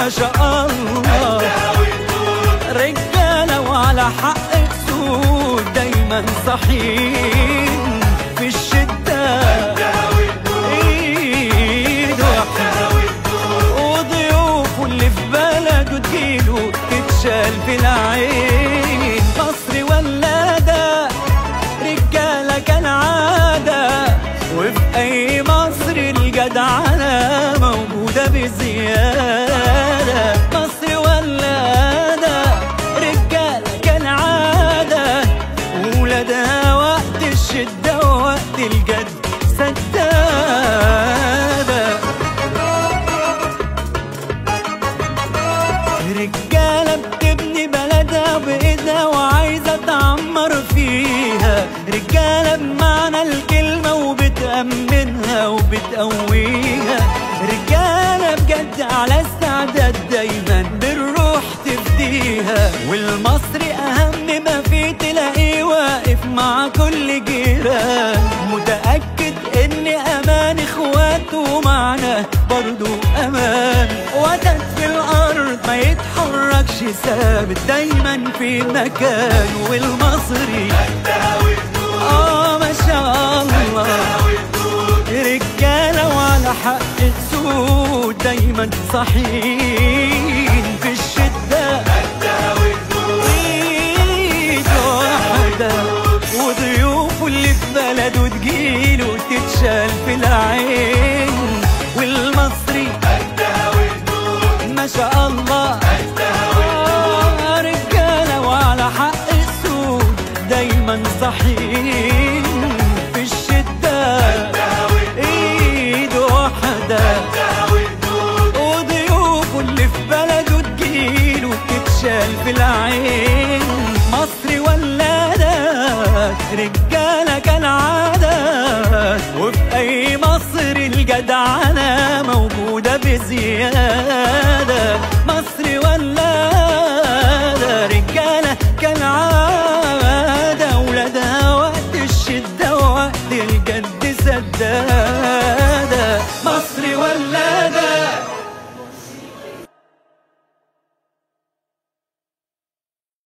ما شاء الله رجالة وعلى حق تسود دايما صحيين في الشدة ايد واحدة وضيوفه اللي في بلده تجيله تتشال في العين مصر ولادة رجالة كالعادة وفي أي مصر الجدعنة موجودة بزيادة مصر ولادة رجالة كالعادة ولادها وقت الشدة ووقت الجد سدادة رجالة بتبني بلدها بإيدها وعايزة تعمر فيها رجالة بمعنى الكلمة وبتأمنها وبتقويها رجالة بجد على استعداد دايما بالروح تفديها والمصري أهم ما فيه تلاقيه واقف مع كل جيران متأكد إن أمان إخواته معنا برضو أمان وتد في الأرض ما يتحركش ثابت دايما في مكان والمصري آه ما شاء الله رجالة وعلى حق تسود دايما صحيين في الشدة ايد واحدة وضيوفه اللي في بلده تجيله تتشال في العين والمصري ما شاء الله آه رجالة وعلى حق السود دايما صحيين في الشدة ايد واحدة وضيوفه اللي في بلده تجيله تتشال في العين مصر ولادة رجالة كالعادة وفي أي مصر الجدعنة موجودة بزيادة مصر ولادة رجالة كالعادة ولادها وقت الشدة ووقت الجد سدادة مصر ولادة